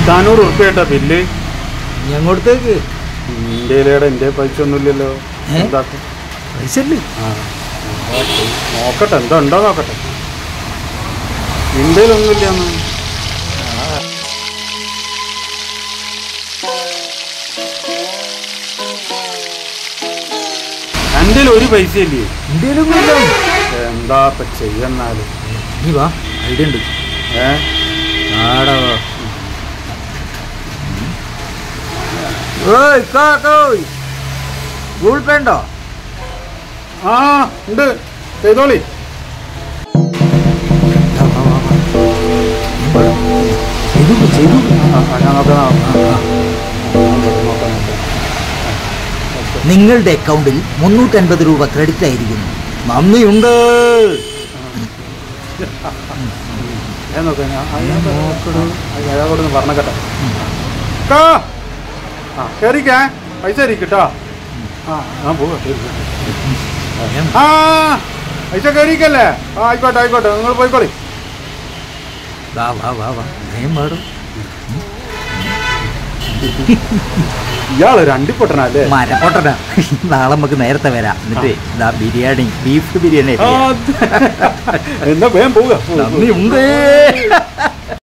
നാനൂറ് ഉറുപ്പ്യ കേട്ടോ ബില്ല് ഇനി അങ്ങോട്ടേക്ക് ഇന്ത്യയിലേടെ എൻ്റെ പൈസ ഒന്നുമില്ലല്ലോ ഏ? എന്താക്കും പൈസ അല്ലേ ആ നോക്കട്ടെ എന്താ ഉണ്ടോ നോക്കട്ടെ ഇന്ത്യയിലൊന്നുമില്ല എന്ന് എൻ്റെ ഒരു പൈസ ഇല്ലേ ഇന്ത്യയിലൊന്നും ഇല്ല എന്താ ഇപ്പൊ ചെയ്യുന്നാല് നീ വാ ഐഡിയ ഉണ്ട് ഏ ആടാ വാ ഓയ് കാക്കോയ് ഗൂഗിൾ പേ ഉണ്ടോ ആ ഉണ്ട് ചെയ്തോളി ചെയ്തു ചെയ്തു ആ, ആ, ഞാൻ നോക്കാം ആ, ആ. നോക്കാം, നോക്കാം, നോക്കാം. നിങ്ങളുടെ അക്കൗണ്ടിൽ മുന്നൂറ്റൻപത് രൂപ ക്രെഡിറ്റ് ആയിരിക്കുന്നു നന്ദിയുണ്ട് ഞാൻ നോക്കാം ഞാൻ- ആ, ഞാൻ നോക്കണം. ആ, ഞാൻ അയാളോടൊന്ന് പറഞ്ഞേക്കട്ടെ കാ. ആ കയറിക്കേ പൈസ തരിക്ക് കേട്ടോ ആ ഞാൻ പോവാ ശരി, ശരി. ആ പൈസ കയറിക്കല്ലേ ആ ആയിക്കോട്ടെ ആയിക്കോട്ടെ നിങ്ങൾ പോയിക്കോളി വാ വാ വാ വാ വേഗം പാടും ഇയാള് രണ്ടിപ്പൊട്ടനല്ലേ മരപ്പൊട്ടനാ നാളെ നമുക്ക് നേരത്തെ വരാം എന്നിട്ട് ഇതാ ബിരിയാണി ബീഫ് ബിരിയാണി ആ, എന്നാ വേഗം പോവുക നന്ദിയുണ്ട്